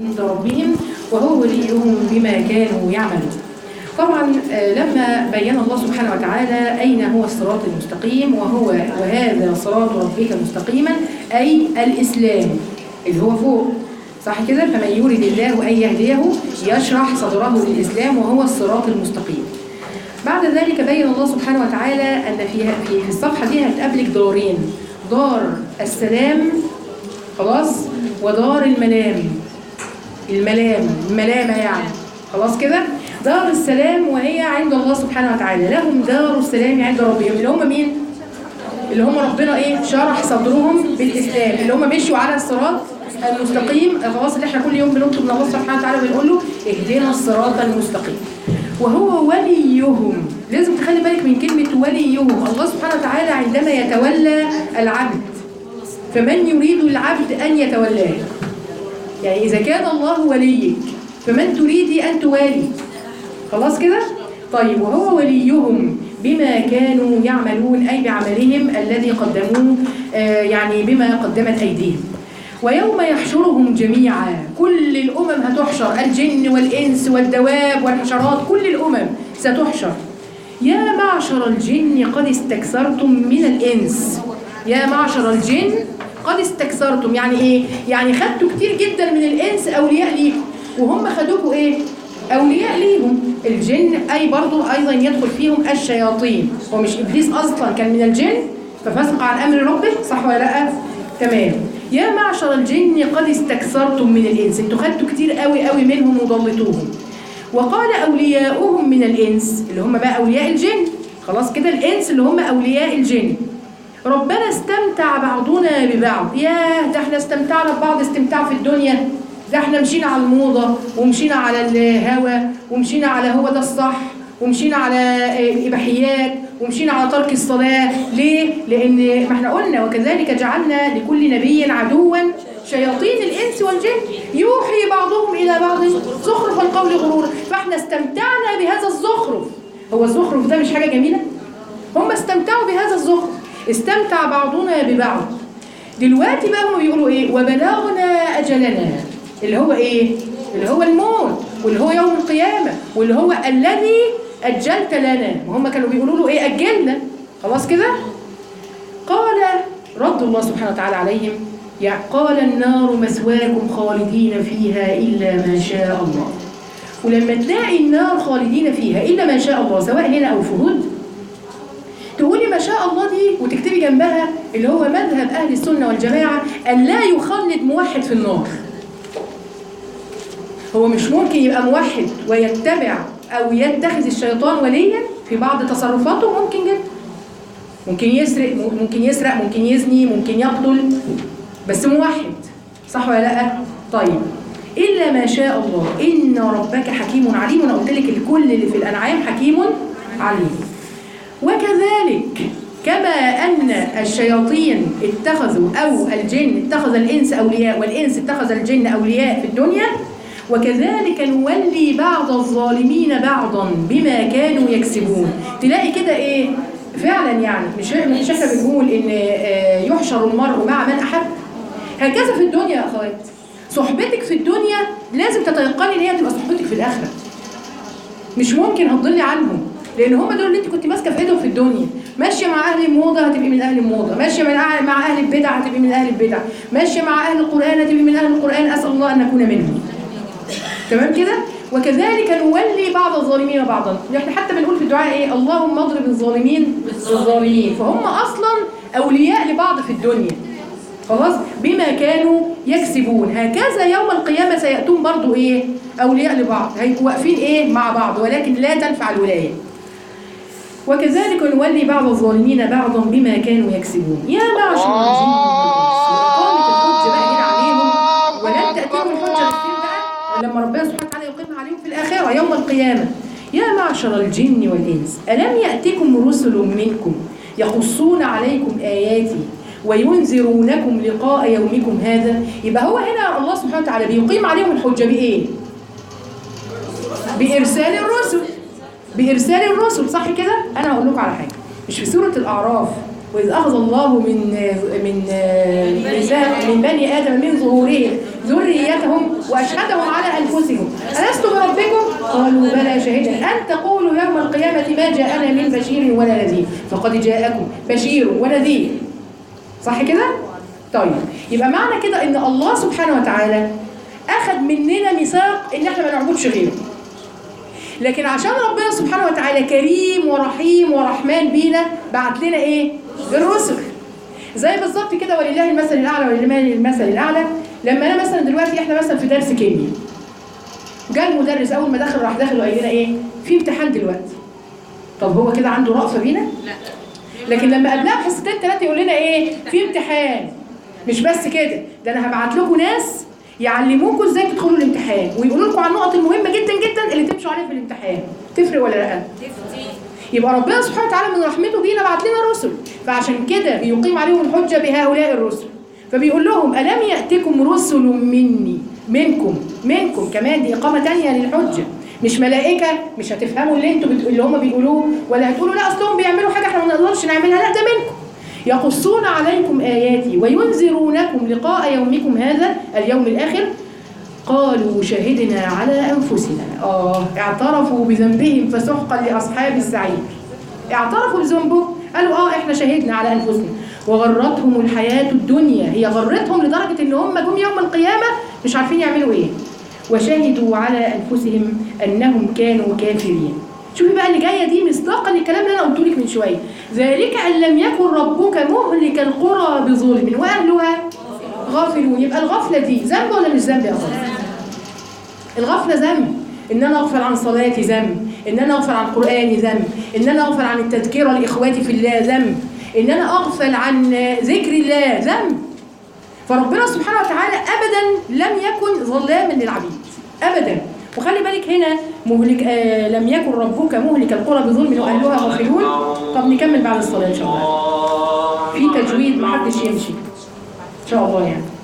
عند ربهم وهو وليهم بما كانوا يعملون طبعا آه، لما بين الله سبحانه وتعالى أين هو الصراط المستقيم وهو وهذا صراط ربك مستقيما أي الإسلام اللي هو فوق صح كده فمن يريد الله أن يهديه يشرح صدره للإسلام وهو الصراط المستقيم بعد ذلك بين الله سبحانه وتعالى أن في في في الصفحة دي هتقابلك دارين دار السلام خلاص ودار الملام الملام الملامة يعني خلاص كده دار السلام وهي عند الله سبحانه وتعالى لهم دار السلام عند ربهم اللي هم مين؟ اللي هم ربنا ايه شرح صدرهم بالاسلام اللي هم مشوا على الصراط المستقيم خلاص اللي احنا كل يوم بنطلب من الله سبحانه وتعالى بنقول له اهدنا الصراط المستقيم وهو وليهم لازم تخلي بالك من كلمة وليهم الله سبحانه وتعالى عندما يتولى العبد فمن يريد العبد أن يتولاه يعني إذا كان الله وليك فمن تريدي أن توالي خلاص كده؟ طيب وهو وليهم بما كانوا يعملون أي بعملهم الذي قدموه آه، يعني بما قدمت أيديهم ويوم يحشرهم جميعا كل الأمم هتحشر الجن والإنس والدواب والحشرات كل الأمم ستحشر يا معشر الجن قد استكثرتم من الإنس يا معشر الجن قد استكثرتم يعني إيه؟ يعني خدتوا كتير جدا من الإنس أولياء ليكم وهم خدوكوا إيه؟ أولياء ليهم الجن أي برضو أيضا يدخل فيهم الشياطين هو مش إبليس أصلا كان من الجن ففسق عن أمر ربه صح ولا لأ؟ تمام يا معشر الجن قد استكثرتم من الإنس انتوا خدتوا كتير قوي قوي منهم وضلتوهم وقال أولياؤهم من الإنس اللي هم بقى أولياء الجن خلاص كده الإنس اللي هم أولياء الجن ربنا استمتع بعضنا ببعض ياه ده احنا استمتعنا ببعض استمتاع في الدنيا ده احنا مشينا على الموضة ومشينا على الهوى ومشينا على هو ده الصح ومشينا على آه، الإباحيات ومشينا على ترك الصلاة ليه؟ لأن ما احنا قلنا وكذلك جعلنا لكل نبي عدوا شياطين الإنس والجن يوحي بعضهم إلى بعض زخرف القول غرورا فاحنا استمتعنا بهذا الزخرف هو الزخرف ده مش حاجة جميلة؟ هم استمتعوا بهذا الزخرف استمتع بعضنا ببعض دلوقتي بقى هم بيقولوا ايه وبلغنا اجلنا اللي هو ايه اللي هو الموت واللي هو يوم القيامه واللي هو الذي اجلت لنا وهم كانوا بيقولوا له ايه اجلنا خلاص كده قال رد الله سبحانه وتعالى عليهم يع- قال النار مثواكم خالدين فيها الا ما شاء الله ولما تلاقي النار خالدين فيها الا ما شاء الله سواء هنا او في هود تقولي ما شاء الله دي وتكتبي جنبها اللي هو مذهب أهل السنة والجماعة أن لا يخلد موحد في النار هو مش ممكن يبقى موحد ويتبع أو يتخذ الشيطان وليا في بعض تصرفاته ممكن جدا ممكن يسرق ممكن يسرق ممكن يزني ممكن يقتل بس موحد صح ولا لا طيب إلا ما شاء الله إن ربك حكيم عليم وأنا قلت لك الكل اللي في الأنعام حكيم عليم وكذلك كما أن الشياطين اتخذوا أو الجن اتخذ الإنس أولياء والإنس اتخذ الجن أولياء في الدنيا وكذلك نولي بعض الظالمين بعضا بما كانوا يكسبون تلاقي كده إيه فعلا يعني مش مش احنا بنقول ان آه، يحشر المرء مع من احب هكذا في الدنيا يا اخوات صحبتك في الدنيا لازم تتيقني ان هي تبقى صحبتك في الاخره مش ممكن هتضلي عنهم لان هم دول اللي انت كنت ماسكه في ايدهم في الدنيا ماشيه مع اهل الموضه هتبقي من اهل الموضه ماشيه من أهل مع اهل البدع هتبقي من اهل البدع ماشيه مع اهل القران هتبقي من اهل القران اسال الله ان نكون منهم تمام كده وكذلك نولي بعض الظالمين بعضا احنا حتى بنقول في الدعاء ايه اللهم اضرب الظالمين بالظالمين فهم اصلا اولياء لبعض في الدنيا خلاص بما كانوا يكسبون هكذا يوم القيامة سيأتون برضو ايه أولياء لبعض هيبقوا واقفين ايه مع بعض ولكن لا تنفع الولاية وكذلك نولي بعض الظالمين بعضا بما كانوا يكسبون يا معشر الجن والإنس وإقامة الحجة بقى هنا عليهم ولن تأتيهم الحجة فين بقى لما ربنا سبحانه وتعالى يقيمها عليهم في الآخرة يوم القيامة يا معشر الجن والإنس ألم يأتكم رسل منكم يقصون عليكم آياتي وينذرونكم لقاء يومكم هذا يبقى هو هنا الله سبحانه وتعالى بيقيم عليهم الحجة بإيه؟ بإرسال الرسل بإرسال الرسل صح كده؟ أنا هقول لكم على حاجة مش في سورة الأعراف وإذ أخذ الله من من ميثاق من بني آدم من ظهورهم ذريتهم واشهدهم على انفسهم الست بربكم قالوا بلى شهدنا ان تقولوا يوم القيامه ما جاءنا من بشير ولا نذير فقد جاءكم بشير ونذير صح كده طيب يبقى معنى كده ان الله سبحانه وتعالى اخذ مننا ميثاق ان احنا ما نعبدش غيره لكن عشان ربنا سبحانه وتعالى كريم ورحيم ورحمن بينا بعت لنا ايه الرسل زي بالظبط كده ولله المثل الاعلى ولله المثل الاعلى لما انا مثلا دلوقتي احنا مثلا في درس كيمياء جاء المدرس اول ما دخل راح داخل وقال لنا ايه في امتحان دلوقتي طب هو كده عنده رأفة بينا لكن لما قبلها بحصتين ثلاثه يقول لنا ايه في امتحان مش بس كده ده انا هبعت لكم ناس يعلموكم ازاي تدخلوا الامتحان ويقولوا لكم على النقط المهمه جدا جدا اللي تمشوا عليها في الامتحان تفرق ولا لا يبقى ربنا سبحانه وتعالى من رحمته بينا بعت لنا رسل فعشان كده بيقيم عليهم الحجه بهؤلاء الرسل فبيقول لهم الم ياتكم رسل مني منكم منكم كمان دي اقامه ثانيه للحجه مش ملائكه مش هتفهموا اللي انتوا بتقول اللي هم بيقولوه ولا هتقولوا لا اصلهم بيعملوا حاجه احنا ما نقدرش نعملها لا ده منكم يقصون عليكم آياتي وينذرونكم لقاء يومكم هذا اليوم الآخر قالوا شهدنا على أنفسنا آه اعترفوا بذنبهم فسحقا لأصحاب السعير اعترفوا بذنبهم قالوا آه إحنا شهدنا على أنفسنا وغرتهم الحياة الدنيا هي غرتهم لدرجة إن هم جم يوم القيامة مش عارفين يعملوا إيه وشهدوا على أنفسهم أنهم كانوا كافرين شوفي بقى اللي جايه دي مصداقا للكلام اللي انا قلته لك من شويه ذلك ان لم يكن ربك مهلك القرى بظلم واهلها غافلون يبقى الغفله دي ذنب ولا مش ذنب يا اخوان الغفله ذنب ان انا اغفل عن صلاتي ذنب ان انا اغفل عن قراني ذنب ان انا اغفل عن التذكره لاخواتي في الله ذنب ان انا اغفل عن ذكر الله ذنب فربنا سبحانه وتعالى ابدا لم يكن ظلاما للعبيد ابدا وخلي بالك هنا مهلك آه لم يكن ربك مهلك القرى بظلم واهلها غافلون طب نكمل بعد الصلاه ان شاء الله في تجويد محدش يمشي ان شاء الله يعني